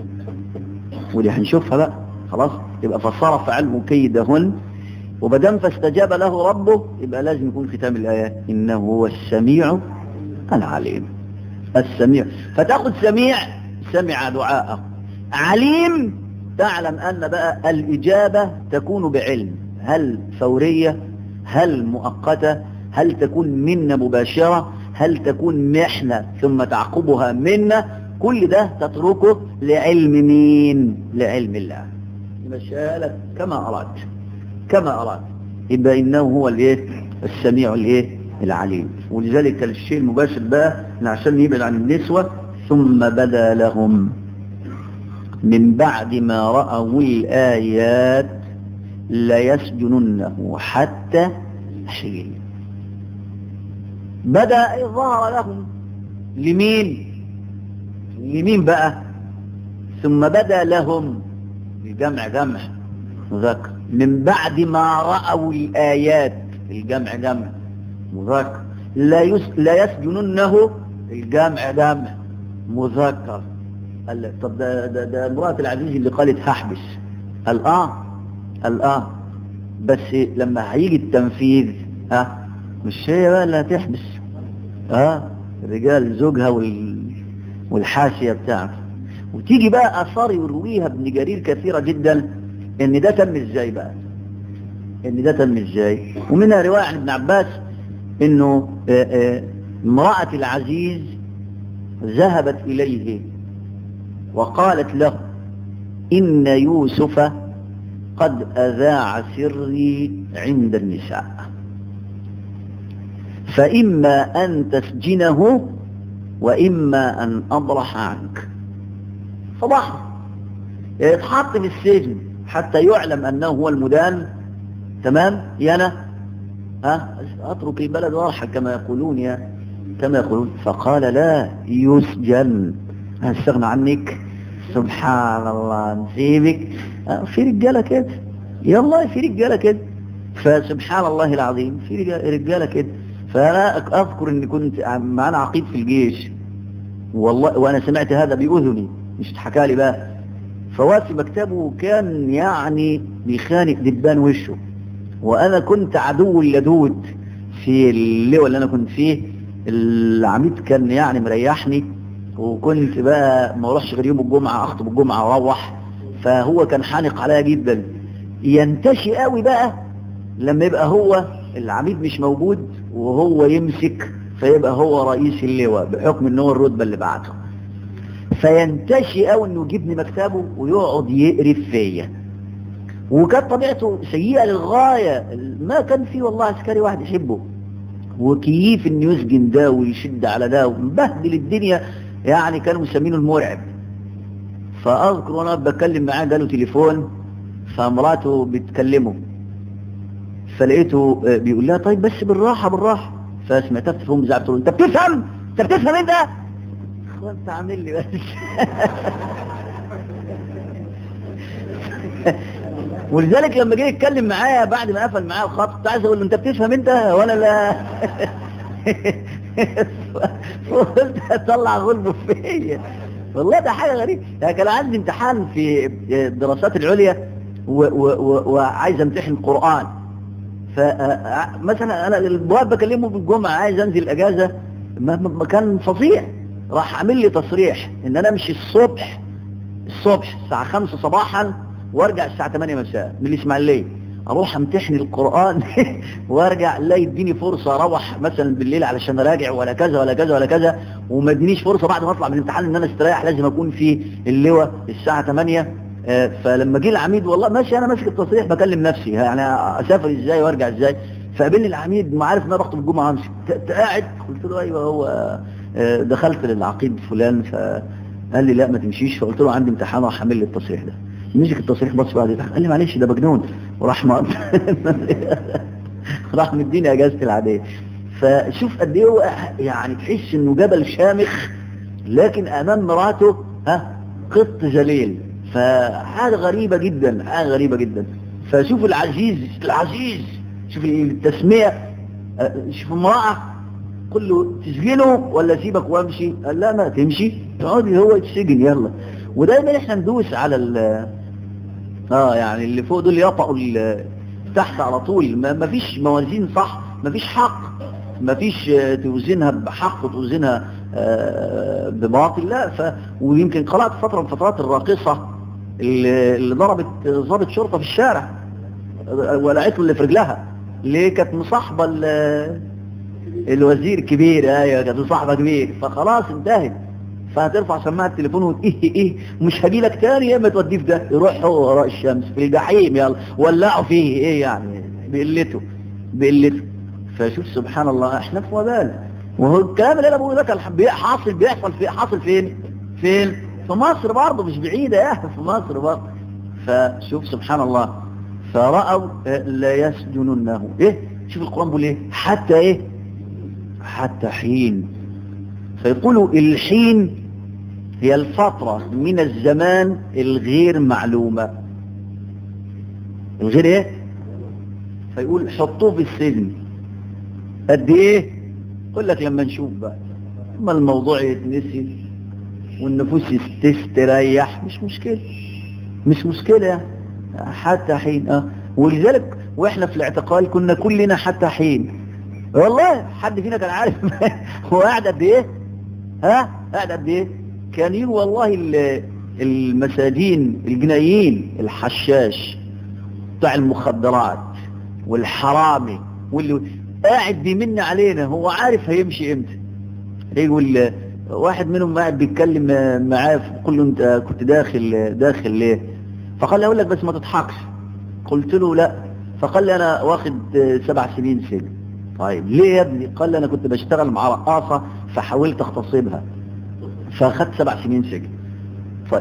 ودي هنشوفها بقى خلاص يبقى فصرف عنه كيدهن وبدم فاستجاب له ربه يبقى لازم يكون ختام الآية إنه هو السميع العليم السميع فتاخد سميع سمع دعاءه عليم تعلم أن بقى الإجابة تكون بعلم هل فورية هل مؤقتة هل تكون منة مباشرة هل تكون محنة ثم تعقبها منة كل ده تتركه لعلم مين لعلم الله مشالك كما أراد كما أراد يبقى إنه هو الايه السميع الايه العليم ولذلك الشيء المباشر بقى عشان يبعد عن النسوة ثم بدا لهم من بعد ما رأوا الآيات ليسجننه حتى حين بدأ ظهر لهم لمين لمين بقى ثم بدا لهم الجمع جمع مذكر من بعد ما رأوا الآيات الجمع جمع مذكر لا, يس... لا يسجننه الجمع جمع مذكر قال طب ده, ده, ده امرأة العزيز اللي قالت هحبس قال اه قال اه بس لما هيجي التنفيذ ها مش هي بقى اللي هتحبس اه الرجال زوجها وال... والحاشية بتاعته وتيجي بقى اثار يرويها ابن جرير كثيرة جدا ان ده تم ازاي بقى ان ده تم ازاي ومنها رواية عن ابن عباس انه امرأة العزيز ذهبت اليه وقالت له ان يوسف قد اذاع سري عند النساء فاما ان تسجنه واما ان اضرح عنك فضحه يتحط في السجن حتى يعلم أنه هو المدان تمام يانا ها أترك البلد وارحل كما يقولون يا كما يقولون فقال لا يسجن هستغنى عنك سبحان الله نسيبك في رجالة كده يلا في رجالة كده فسبحان الله العظيم في رجالة كده فأنا أذكر أني كنت معنا عقيد في الجيش والله وأنا سمعت هذا بأذني مش حكالي بقى فواسي مكتبه كان يعني بيخانق دبان وشه وانا كنت عدو اللدود في اللواء اللي انا كنت فيه العميد كان يعني مريحني وكنت بقى ما اروحش غير يوم الجمعة اخطب الجمعة واروح فهو كان حانق عليا جدا ينتشي قوي بقى لما يبقى هو العميد مش موجود وهو يمسك فيبقى هو رئيس اللواء بحكم ان هو الرتبة اللي بعده فينتشي قوي انه يجيبني مكتبه ويقعد يقرف فيا وكانت طبيعته سيئة للغاية ما كان فيه والله عسكري واحد يحبه وكيف انه يسجن ده ويشد على ده ومبهدل الدنيا يعني كانوا مسمينه المرعب فاذكر وانا بتكلم معاه جاله تليفون فمراته بتكلمه فلقيته بيقول لها طيب بس بالراحه بالراحه فسمعتها في التليفون بزعق انت بتفهم انت بتفهم انت انت عامل لي بس ولذلك لما جه يتكلم معايا بعد ما قفل معايا الخط كنت عايز اقول له انت بتفهم انت ولا لا فقلت اطلع غلبه فيا والله ده حاجه غريبه يعني كان عندي امتحان في الدراسات العليا وعايز امتحن قران فمثلا انا البواب بكلمه بالجمعه عايز انزل اجازه مكان فظيع راح عامل لي تصريح ان انا امشي الصبح الصبح الساعه 5 صباحا وارجع الساعه 8 مساء من الاسماعيليه اروح امتحن القران وارجع لا يديني فرصه اروح مثلا بالليل علشان اراجع ولا كذا ولا كذا ولا كذا وما ادينيش فرصه بعد ما اطلع من الامتحان ان انا استريح لازم اكون في اللواء الساعه 8 آه فلما جه العميد والله ماشي انا ماسك التصريح بكلم نفسي يعني اسافر ازاي وارجع ازاي فقابلني العميد ما عارف ان انا بخطب الجمعه امشي قاعد قلت له ايوه هو آه دخلت للعقيد فلان فقال لي لا ما تمشيش فقلت له عندي امتحان راح اعمل لي التصريح ده مسك التصريح بص بعد يضحك قال لي معلش ده مجنون وراح ما راح مديني اجازتي العاديه فشوف قد ايه هو يعني تحس انه جبل شامخ لكن امام مراته ها قط جليل فحاجه غريبه جدا حاجه غريبه جدا فشوف العزيز العزيز شوف التسميه شوف امراه قل له تسجنه ولا سيبك وامشي قال لا ما تمشي تقعدي هو يتسجن يلا ودايما احنا ندوس على ال اه يعني اللي فوق دول يطقوا تحت على طول ما فيش موازين صح ما فيش حق ما فيش توزنها بحق وتوزنها آه بباطل لا ف ويمكن قرأت فترة من فترات الراقصة اللي, اللي ضربت ضابط شرطة في الشارع ولقيته اللي في رجلها ليه كانت مصاحبة الوزير كبير ايوه كانت مصاحبة كبير فخلاص انتهت فهترفع سماعة التليفون وتقول ايه ايه مش هجي لك تاني يا اما توديه في ده يروح هو وراء الشمس في الجحيم يلا ولعوا فيه ايه يعني بقلته بقلته فشوف سبحان الله احنا في وبال وهو الكلام اللي انا بقوله ده كان حاصل بيحصل في حاصل فين فين في مصر برضه مش بعيدة يا في مصر برضه فشوف سبحان الله فرأوا لا يسجننه ايه شوف القرآن بيقول ايه حتى ايه حتى حين فيقولوا الحين هي الفترة من الزمان الغير معلومة الغير ايه فيقول حطوه في السجن قد ايه يقول لك لما نشوف بقى اما الموضوع يتنسي والنفوس تستريح مش مشكلة مش مشكلة حتى حين اه ولذلك واحنا في الاعتقال كنا كلنا حتى حين والله حد فينا كان عارف هو قاعد قد ايه ها قاعد قد ايه كان يجوا والله المساجين الجنايين الحشاش بتاع المخدرات والحرامي واللي قاعد بيمن علينا هو عارف هيمشي امتى يقول واحد منهم قاعد بيتكلم معاه بيقول له انت كنت داخل داخل ليه فقال لي اقول لك بس ما تضحكش قلت له لا فقال لي انا واخد سبع سنين سجن طيب ليه يا ابني قال لي انا كنت بشتغل مع رقاصه فحاولت اغتصبها فاخدت سبع سنين سجن طيب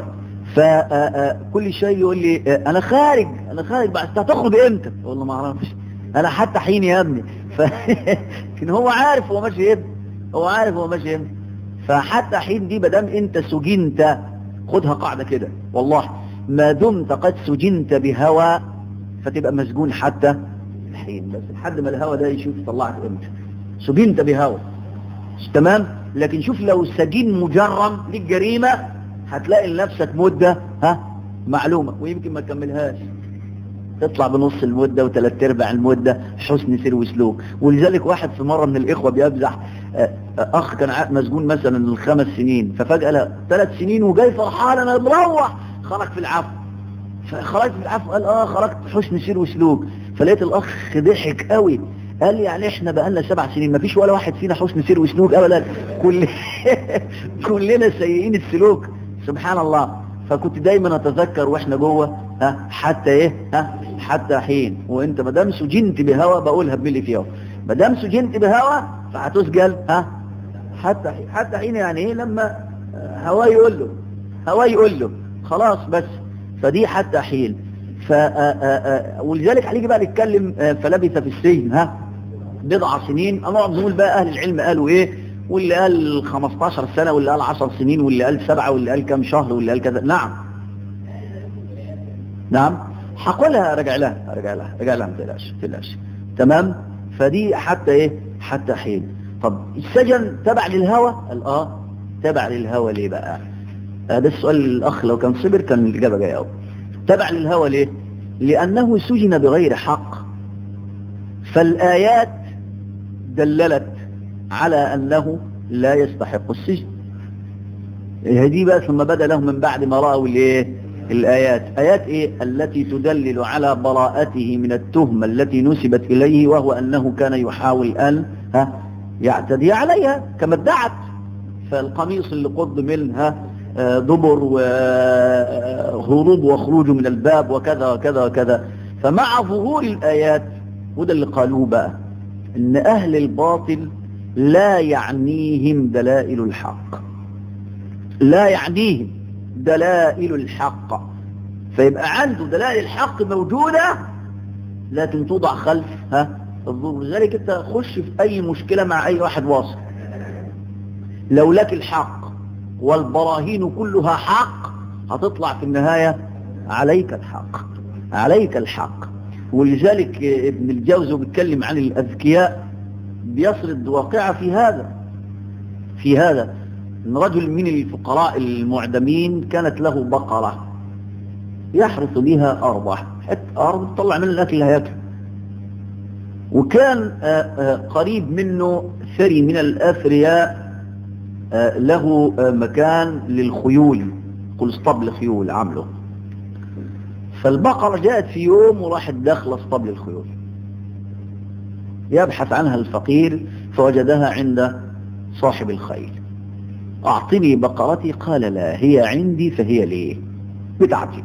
فكل شيء يقول لي انا خارج انا خارج بس هتخرج امتى اقول له ما اعرفش انا حتى حين يا ابني ف... لكن هو عارف هو ماشي امتى هو عارف هو ماشي امتى فحتى حين دي مدام انت سجنت خدها قاعده كده والله ما دمت قد سجنت بهوى فتبقى مسجون حتى الحين بس لحد ما الهوى ده يشوف طلعت امتى سجنت بهوى تمام لكن شوف لو سجين مجرم للجريمة هتلاقي لنفسك مدة ها معلومة ويمكن ما تكملهاش تطلع بنص المدة وثلاث ارباع المدة حسن سير وسلوك ولذلك واحد في مرة من الاخوة بيبزح اخ كان مسجون مثلا الخمس سنين ففجأة لا ثلاث سنين وجاي فرحان انا مروح خرج في العفو فخرجت في العفو قال اه خرجت حسن سير وسلوك فلقيت الاخ ضحك قوي قال لي يعني احنا بقالنا سبع سنين ما فيش ولا واحد فينا حسن سير وسلوك ابدا كل كلنا سيئين السلوك سبحان الله فكنت دايما اتذكر واحنا جوه ها حتى ايه ها حتى حين وانت ما دام سجنت بهوى بقولها بملي فيها ما دام سجنت بهوى فهتسجل ها حتى حتى حين يعني ايه لما هواه يقول له هواه يقول له خلاص بس فدي حتى حين ف ولذلك هنيجي بقى نتكلم فلبث في السجن ها بضع سنين نقعد نقول بقى اهل العلم قالوا ايه واللي قال 15 سنه واللي قال 10 سنين واللي قال سبعه واللي قال كام شهر واللي قال كذا نعم نعم هقولها ارجع لها ارجع لها ارجع لها ما تقلقش ما تقلقش تمام فدي حتى ايه حتى حين طب السجن تبع للهوى قال اه تبع للهوى ليه بقى آه ده السؤال الاخ لو كان صبر كان الاجابه جايه قوي تبع للهوى ليه لانه سجن بغير حق فالايات دللت على انه لا يستحق السجن هذه بقى ثم بدا لهم من بعد ما راوا الايه الآيات آيات إيه التي تدلل على براءته من التهمة التي نسبت إليه وهو أنه كان يحاول أن ها يعتدي عليها كما ادعت فالقميص اللي قد منها دبر وهروب وخروج من الباب وكذا وكذا وكذا فمع ظهور الآيات وده اللي قالوه بقى إن أهل الباطل لا يعنيهم دلائل الحق لا يعنيهم دلائل الحق فيبقى عنده دلائل الحق موجودة لكن توضع خلف ها الظهور لذلك انت خش في اي مشكلة مع اي واحد واصل لو لك الحق والبراهين كلها حق هتطلع في النهاية عليك الحق عليك الحق ولذلك ابن الجوزي بيتكلم عن الأذكياء بيسرد واقعة في هذا في هذا ان رجل من الفقراء المعدمين كانت له بقرة يحرث بها أرضه حتى أرض تطلع من الأكل اللي هياكل وكان قريب منه ثري من الأثرياء له مكان للخيول كل اسطبل خيول عمله فالبقرة جاءت في يوم وراحت داخلة اسطبل الخيول يبحث عنها الفقير فوجدها عند صاحب الخيل أعطني بقرتي قال لا هي عندي فهي لي بتاعتي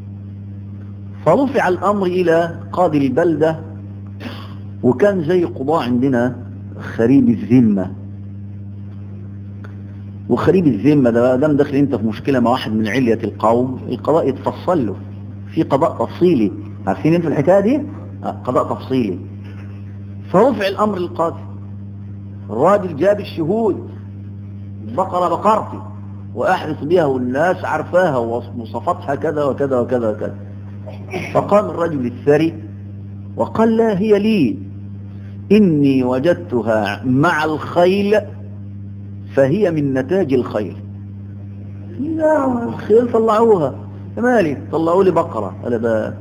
فرفع الأمر إلى قاضي البلدة وكان زي قضاء عندنا خريب الذمة وخريب الذمة ده دام داخل انت في مشكلة مع واحد من علية القوم القضاء يتفصل له في قضاء تفصيلي عارفين انتوا الحكاية دي قضاء تفصيلي فرفع الأمر للقاضي الراجل جاب الشهود بقرة بقرتي وأحرص بها والناس عرفاها ومواصفاتها كذا وكذا وكذا وكذا فقام الرجل الثري وقال لا هي لي إني وجدتها مع الخيل فهي من نتاج الخيل لا الخيل طلعوها مالي طلعوا لي بقرة أنا بقى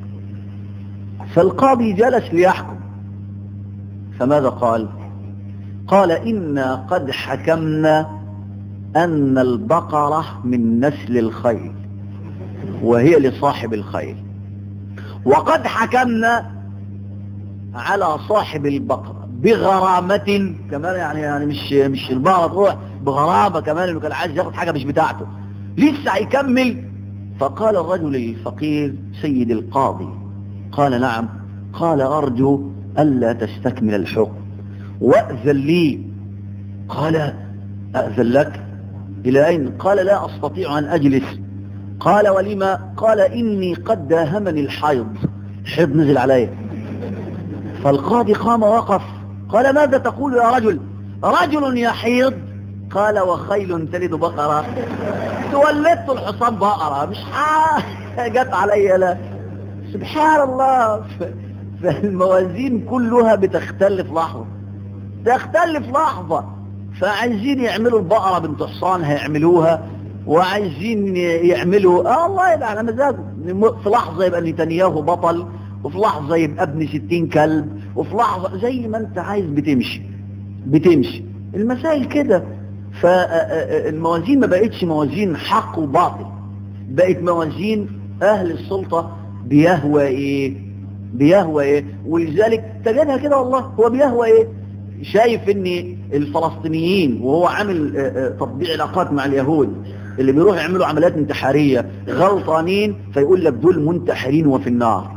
فالقاضي جلس ليحكم فماذا قال قال إنا قد حكمنا أن البقرة من نسل الخيل وهي لصاحب الخيل وقد حكمنا على صاحب البقرة بغرامة كمان يعني يعني مش مش البقرة تروح بغرامة كمان انه كان عايز ياخد حاجة مش بتاعته لسه هيكمل فقال الرجل الفقير سيد القاضي قال نعم قال أرجو ألا تستكمل الحكم وأذن لي قال أذن لك إلى أين قال لا أستطيع أن أجلس قال ولما قال إني قد داهمني الحيض حيض نزل علي فالقاضي قام وقف قال ماذا تقول يا رجل رجل يحيض قال وخيل تلد بقرة تولدت الحصان بقرة مش جت علي لا سبحان الله فالموازين كلها بتختلف لحظة تختلف لحظة فعايزين يعملوا البقرة بنت حصان هيعملوها وعايزين يعملوا اه الله يبقى على مزاجه في لحظة يبقى نتنياهو بطل وفي لحظة يبقى ابن ستين كلب وفي لحظة زي ما انت عايز بتمشي بتمشي المسائل كده فالموازين ما بقتش موازين حق وباطل بقت موازين اهل السلطة بيهوى ايه بيهوى ايه ولذلك تجدها كده والله هو بيهوى ايه شايف ان الفلسطينيين وهو عامل تطبيع علاقات مع اليهود اللي بيروح يعملوا عمليات انتحارية غلطانين فيقول لك دول منتحرين وفي النار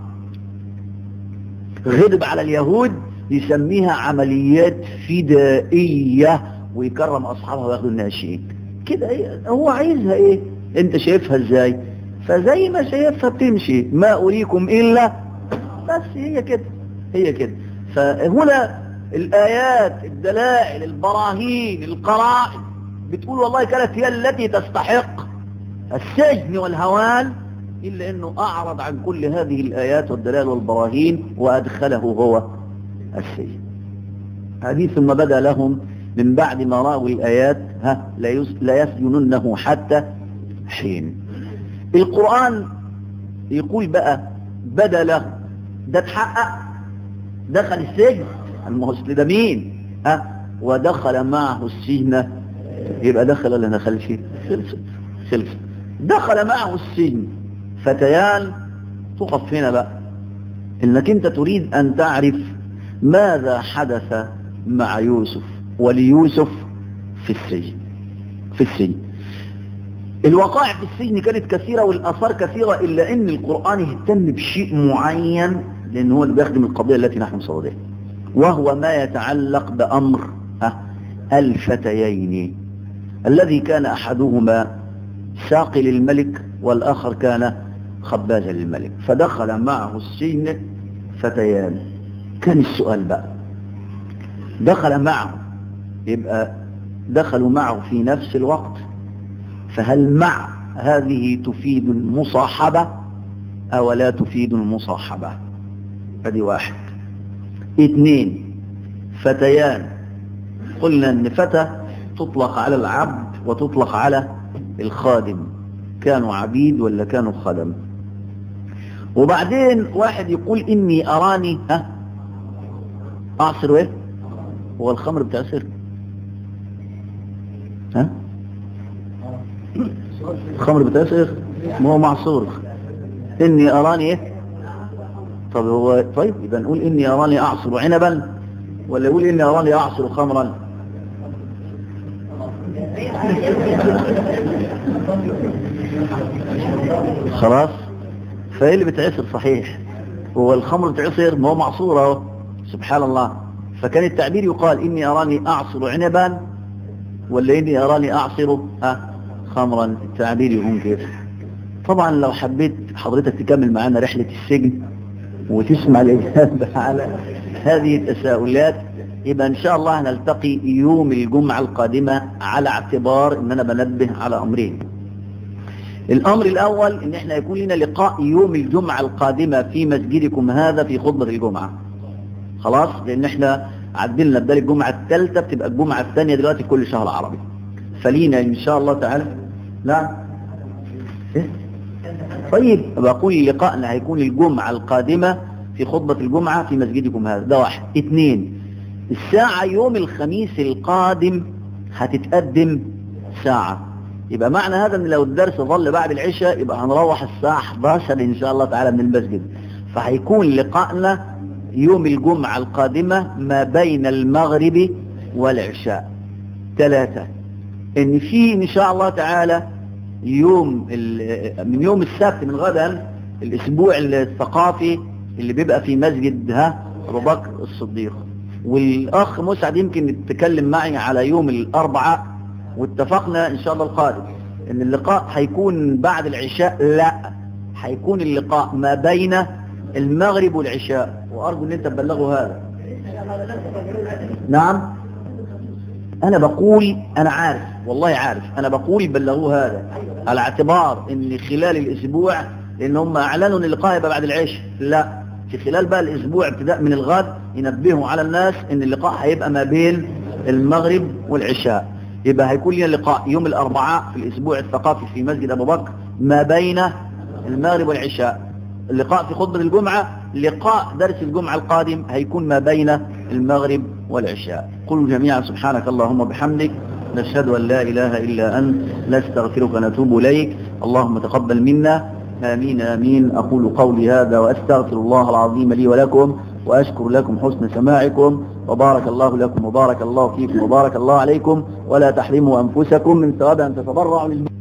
غضب على اليهود يسميها عمليات فدائية ويكرم أصحابها وياخدوا الناشئين كده ايه هو عايزها ايه انت شايفها ازاي فزي ما شايفها بتمشي ما أريكم إلا بس هي كده هي كده فهنا الآيات الدلائل البراهين القرائن بتقول والله كانت هي التي تستحق السجن والهوان إلا أنه أعرض عن كل هذه الآيات والدلائل والبراهين وأدخله هو السجن هذه ثم بدا لهم من بعد ما رأوا الآيات ها لا يسجننه حتى حين القرآن يقول بقى بدا له ده اتحقق دخل السجن المسلم ده مين ها ودخل معه السجن يبقى دخل ولا دخلش خلص خلص دخل معه السجن فتيان تقف هنا بقى انك انت تريد ان تعرف ماذا حدث مع يوسف وليوسف في السجن في السجن الوقائع في السجن كانت كثيرة والآثار كثيرة إلا أن القرآن اهتم بشيء معين لأن هو اللي بيخدم القضية التي نحن صددها وهو ما يتعلق بأمر الفتيين الذي كان أحدهما ساقي للملك والآخر كان خبازا للملك فدخل معه السجن فتيان كان السؤال بقى دخل معه يبقى دخلوا معه في نفس الوقت فهل مع هذه تفيد المصاحبة أو لا تفيد المصاحبة هذه واحد اثنين فتيان قلنا ان فتى تطلق على العبد وتطلق على الخادم كانوا عبيد ولا كانوا خدم وبعدين واحد يقول اني اراني ها اعصر ايه هو الخمر بتأثر ها الخمر بتأثر ما هو معصور اني اراني ايه طب هو طيب يبقى نقول اني اراني اعصر عنبا ولا يقول اني اراني اعصر خمرا خلاص فايه اللي بتعصر صحيح هو الخمر بتعصر ما هو معصور اهو سبحان الله فكان التعبير يقال اني اراني اعصر عنبا ولا اني اراني اعصر ها خمرا التعبير يكون كيف طبعا لو حبيت حضرتك تكمل معانا رحلة السجن وتسمع الإجابة على هذه التساؤلات يبقى إن شاء الله نلتقي يوم الجمعة القادمة على اعتبار إن أنا بنبه على أمرين الأمر الأول إن إحنا يكون لنا لقاء يوم الجمعة القادمة في مسجدكم هذا في خطبة الجمعة خلاص لأن إحنا عدلنا بدل الجمعة الثالثة بتبقى الجمعة الثانية دلوقتي كل شهر عربي فلينا إن شاء الله تعالى نعم إيه؟ طيب بقول لقاءنا هيكون الجمعة القادمة في خطبة الجمعة في مسجدكم هذا ده واحد اثنين الساعة يوم الخميس القادم هتتقدم ساعة يبقى معنى هذا ان لو الدرس ظل بعد العشاء يبقى هنروح الساعة 11 ان شاء الله تعالى من المسجد فهيكون لقاءنا يوم الجمعة القادمة ما بين المغرب والعشاء ثلاثة ان في ان شاء الله تعالى يوم من يوم السبت من غدا الاسبوع الثقافي اللي بيبقى في مسجد ها ابو بكر الصديق والاخ مسعد يمكن يتكلم معي على يوم الاربعاء واتفقنا ان شاء الله القادم ان اللقاء هيكون بعد العشاء لا هيكون اللقاء ما بين المغرب والعشاء وارجو ان انت تبلغوا هذا نعم انا بقول انا عارف والله عارف انا بقول بلغوه هذا على اعتبار ان خلال الاسبوع لان هم اعلنوا ان اللقاء يبقى بعد العشاء لا في خلال بقى الاسبوع ابتداء من الغد ينبهوا على الناس ان اللقاء هيبقى ما بين المغرب والعشاء يبقى هيكون لنا لقاء يوم الاربعاء في الاسبوع الثقافي في مسجد ابو بكر ما بين المغرب والعشاء اللقاء في خطبة الجمعة لقاء درس الجمعة القادم هيكون ما بين المغرب والعشاء قلوا جميعا سبحانك اللهم وبحمدك نشهد أن لا إله إلا أنت نستغفرك ونتوب إليك اللهم تقبل منا آمين آمين أقول قولي هذا وأستغفر الله العظيم لي ولكم وأشكر لكم حسن سماعكم وبارك الله لكم وبارك الله فيكم وبارك الله عليكم ولا تحرموا أنفسكم من ثواب أن تتضرعوا للمسلمين